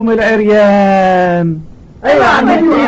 العريان ايوه يا عم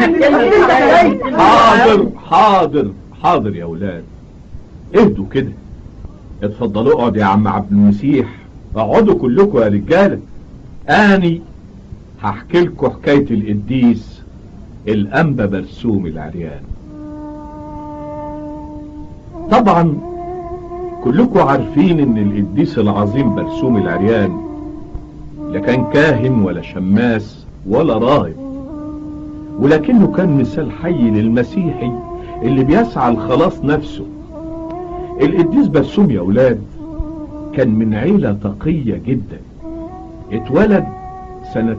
حاضر حاضر حاضر يا ولاد اهدوا كده اتفضلوا اقعد يا عم عبد المسيح اقعدوا كلكم يا رجاله اني هحكي لكم حكايه القديس الانبا برسوم العريان طبعا كلكم عارفين ان القديس العظيم برسوم العريان لا كان كاهن ولا شماس ولا راهب ولكنه كان مثال حي للمسيحي اللي بيسعى لخلاص نفسه القديس برسوم يا ولاد كان من عيلة تقية جدا اتولد سنة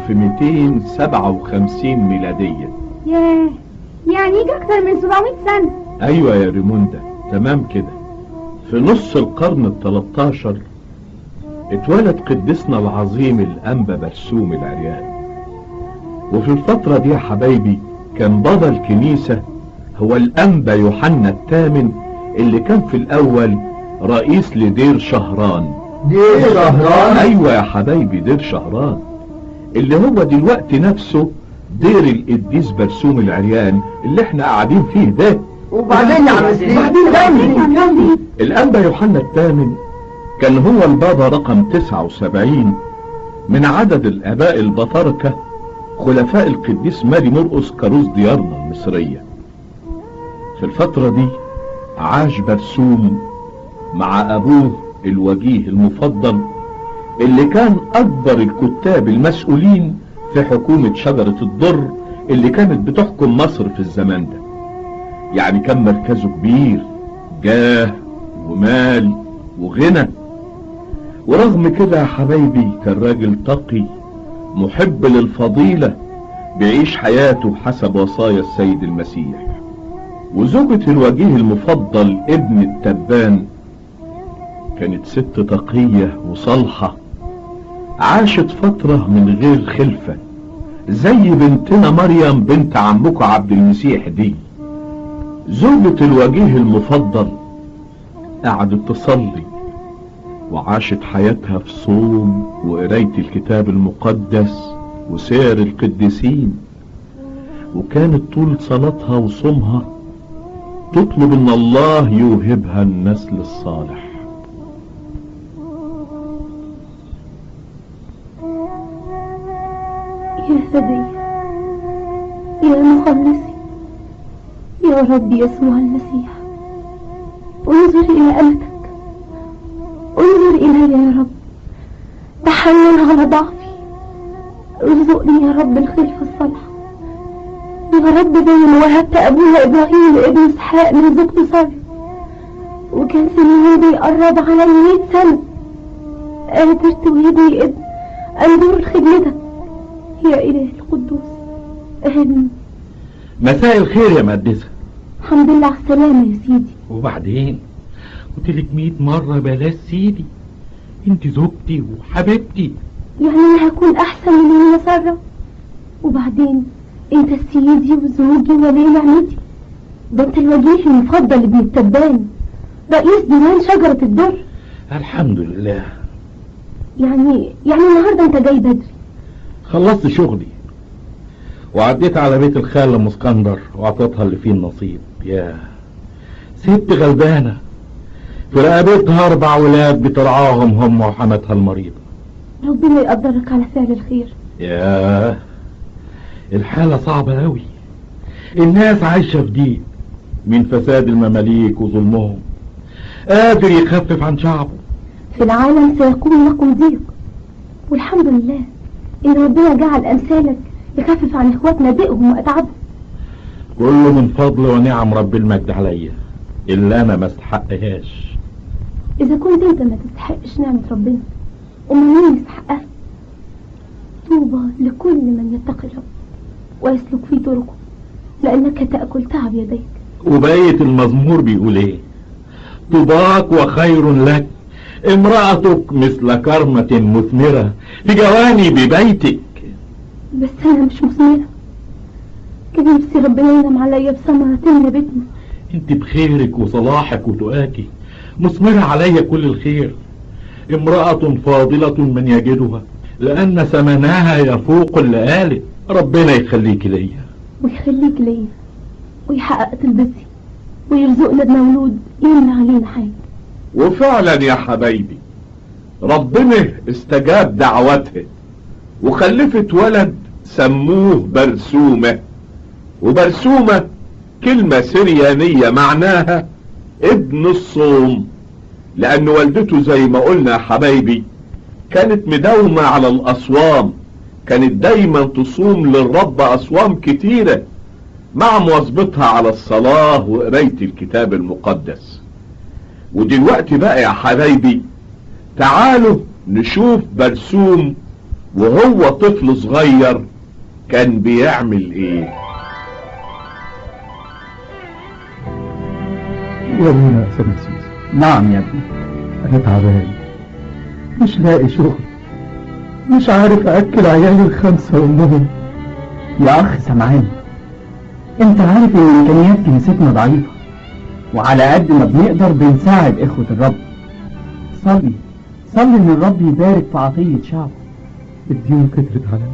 1257 ميلادية ياه يعني يجي اكتر من 700 سنة ايوه يا ريموندا تمام كده في نص القرن التلتاشر اتولد قديسنا العظيم الانبا برسوم العريان وفي الفترة دي يا حبايبي كان بابا الكنيسة هو الانبا يوحنا الثامن اللي كان في الاول رئيس لدير شهران دي شهران ايوه يا حبايبي دير شهران اللي هو دلوقتي نفسه دير القديس برسوم العريان اللي احنا قاعدين فيه ده وبعدين يا عم سليم بعدين الانبا يوحنا الثامن كان هو البابا رقم 79 من عدد الاباء البطاركة خلفاء القديس ماري مرقس كاروس ديارنا المصرية في الفترة دي عاش برسوم مع ابوه الوجيه المفضل اللي كان اكبر الكتاب المسؤولين في حكومة شجرة الضر اللي كانت بتحكم مصر في الزمان ده يعني كان مركزه كبير جاه ومال وغنى ورغم كده يا حبايبي كان راجل تقي محب للفضيلة بيعيش حياته حسب وصايا السيد المسيح وزوجة الوجيه المفضل ابن التبان كانت ست تقية وصالحة عاشت فترة من غير خلفة زي بنتنا مريم بنت عمكم عبد المسيح دي زوجة الوجيه المفضل قعدت تصلي وعاشت حياتها في صوم وقراية الكتاب المقدس وسير القديسين وكانت طول صلاتها وصومها تطلب ان الله يوهبها النسل الصالح يا فدي يا مخلصي يا رب يسوع المسيح انظر إلى أمتك انظر إلي يا رب تحنن على ضعفي ارزقني يا رب الخلفة الصالحة يا رب زي ما وهبت أبونا إبراهيم لابن إسحاق من زوجته سارة وكان سنين بيقرب علي 100 سنة قادر توهبني ابن أنظر لخدمتك يا إله القدوس آمين مساء الخير يا مقدسة الحمد لله على السلامة يا سيدي وبعدين قلت لك 100 مرة بلاش سيدي انت زوجتي وحبيبتي يعني أنا هكون أحسن من اللي سارة وبعدين أنت سيدي وزوجي ولي نعمتي ده أنت الوجيه المفضل ابن التبان رئيس ديوان شجرة الدر الحمد لله يعني يعني النهاردة أنت جاي بدري خلصت شغلي وعديت على بيت الخالة ام اسكندر واعطيتها اللي فيه النصيب يا ست غلبانة في رقبتها اربع ولاد بترعاهم هم وحماتها المريضة ربنا يقدرك على فعل الخير ياه الحالة صعبة اوي الناس عايشة في ضيق من فساد المماليك وظلمهم قادر يخفف عن شعبه في العالم سيكون لكم ضيق والحمد لله إن ربنا جعل أمثالك يخفف عن إخواتنا ضيقهم وأتعبهم كله من فضل ونعم رب المجد عليا اللي انا ما استحقهاش إذا كنت أنت ما تستحقش نعمة ربنا أمال مين يستحقها؟ طوبى لكل من يتقي الرب ويسلك في طرقه لأنك تأكل تعب يديك وبقية المزمور بيقول ايه طباك وخير لك امرأتك مثل كرمة مثمرة في جوانب بيتك بس أنا مش مثمرة كان نفسي ربنا ينعم عليا بثمرة تملى بيتنا انت بخيرك وصلاحك وتقاكي مثمرة عليا كل الخير امرأة فاضلة من يجدها لأن ثمنها يفوق اللي قالت ربنا يخليك ليا ويخليك ليا ويحقق طلبتي ويرزقنا بمولود يمنع علينا حاجة وفعلا يا حبايبي ربنا استجاب دعوتها وخلفت ولد سموه برسومة وبرسومة كلمة سريانية معناها ابن الصوم لأن والدته زي ما قلنا يا حبايبي كانت مداومة على الأصوام كانت دايما تصوم للرب أصوام كتيرة مع مواظبتها على الصلاة وقراية الكتاب المقدس ودلوقتي بقى يا حبايبي تعالوا نشوف برسوم وهو طفل صغير كان بيعمل ايه يا ابونا سمسيس نعم يا ابني انا تعبان مش لاقي شغل مش عارف اكل عيالي الخمسة وامهم يا اخ سمعان انت عارف ان امكانيات كنيستنا ضعيفة وعلى قد ما بنقدر بنساعد اخوة الرب صلي صلي ان الرب يبارك في عطية شعبه الديون كترت عليا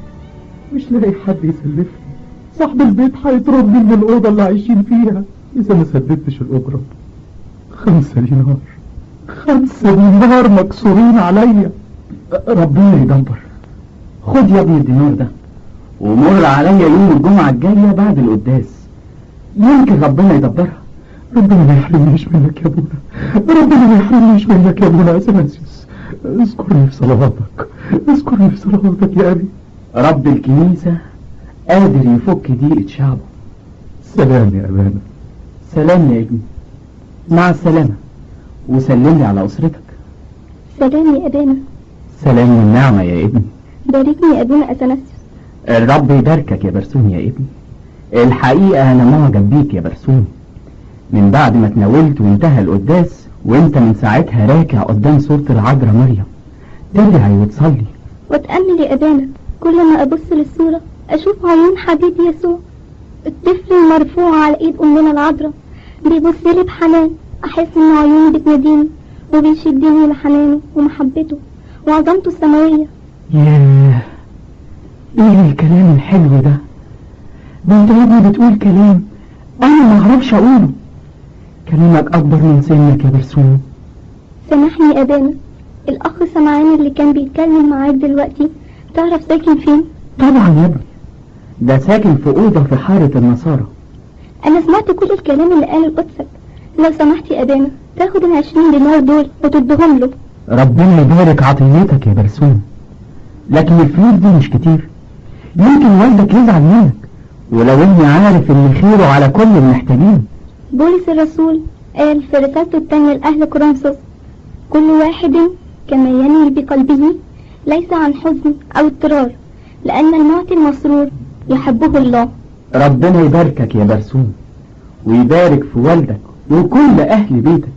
مش لاقي حد يسلفني صاحب البيت هيطردني من الأوضة اللي عايشين فيها إذا ما سددتش الأجرة خمسة دينار خمسة دينار مكسورين عليا ربنا يدبر خد يا ابني الدينار ده ومر عليا يوم الجمعة الجاية بعد القداس يمكن ربنا يدبرها ربنا ما يحرمنيش منك يا ابونا ربنا ما يحرمنيش منك يا ابونا اثناسيوس اذكرني في صلواتك اذكرني في صلواتك يا ابي رب الكنيسة قادر يفك ضيقة شعبه سلام يا ابانا سلام يا ابني مع السلامة وسلم لي على أسرتك سلام يا أبانا سلام والنعمة يا ابني باركني يا أبونا أثناسيوس الرب يباركك يا برسوم يا ابني الحقيقة أنا معجب بيك يا برسوم من بعد ما تناولت وانتهى القداس وانت من ساعتها راكع قدام صورة العذراء مريم تدعي وتصلي واتأمل يا أبانا كل ما أبص للصورة أشوف عيون حبيبي يسوع الطفل المرفوع على إيد أمنا العذراء بيبص لي بحنان أحس إن عيوني بتناديني وبيشدني لحنانه ومحبته وعظمته السماوية ياه ايه الكلام الحلو ده ده انت يا ابني بتقول كلام انا ما اعرفش اقوله كلامك اكبر من سنك يا برسوم سامحني يا أبانا الأخ سمعان اللي كان بيتكلم معاك دلوقتي تعرف ساكن فين؟ طبعا يا ابني ده ساكن في اوضه في حاره النصارى أنا سمعت كل الكلام اللي قاله قدسك لو سمحت يا أبانا تاخد العشرين دينار دول وتديهم له ربنا يبارك عطيتك يا برسوم لكن الفلوس دي مش كتير يمكن والدك يزعل منك ولو اني عارف ان خيره على كل المحتاجين بولس الرسول قال في رسالته التانية لأهل كورنثوس كل واحد كما ينوي بقلبه ليس عن حزن أو اضطرار لأن المعطي المسرور يحبه الله ربنا يباركك يا برسوم ويبارك في والدك وكل اهل بيتك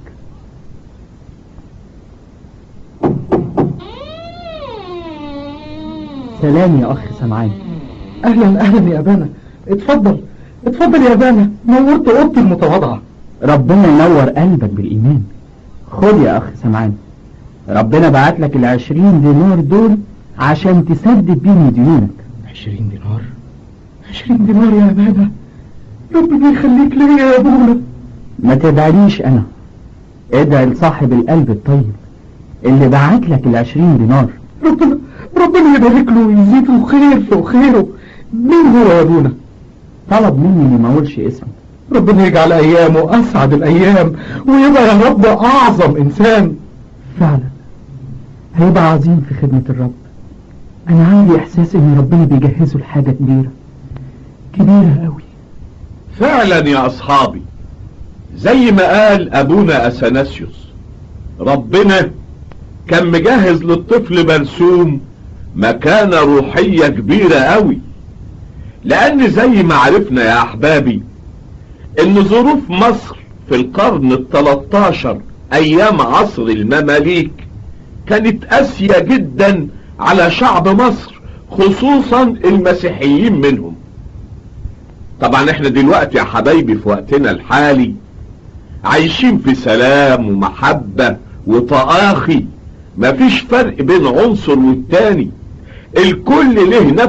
سلام يا اخ سمعان اهلا اهلا يا ابانا اتفضل اتفضل يا ابانا نورت اوضتي المتواضعة ربنا ينور قلبك بالايمان خد يا اخ سمعان ربنا بعت لك العشرين دينار دول عشان تسدد بيهم ديونك عشرين دينار عشرين دينار يا ابانا ربنا يخليك ليا يا ابونا ما تدعيليش انا ادعي لصاحب القلب الطيب اللي بعت لك العشرين دينار ربنا ربنا يبارك له ويزيده خير فوق خيره مين هو يا ابونا طلب مني اني ما اقولش اسمه ربنا يجعل ايامه اسعد الايام ويبقى يا رب اعظم انسان فعلا هيبقى عظيم في خدمة الرب انا عندي احساس ان ربنا بيجهزه لحاجة كبيرة كبيرة قوي فعلا يا اصحابي زي ما قال ابونا اثناسيوس ربنا كان مجهز للطفل برسوم مكانة روحية كبيرة قوي لان زي ما عرفنا يا احبابي ان ظروف مصر في القرن التلتاشر ايام عصر المماليك كانت قاسية جدا على شعب مصر خصوصا المسيحيين منهم طبعا احنا دلوقتي يا حبايبي في وقتنا الحالي عايشين في سلام ومحبة وتآخي مفيش فرق بين عنصر والتاني الكل له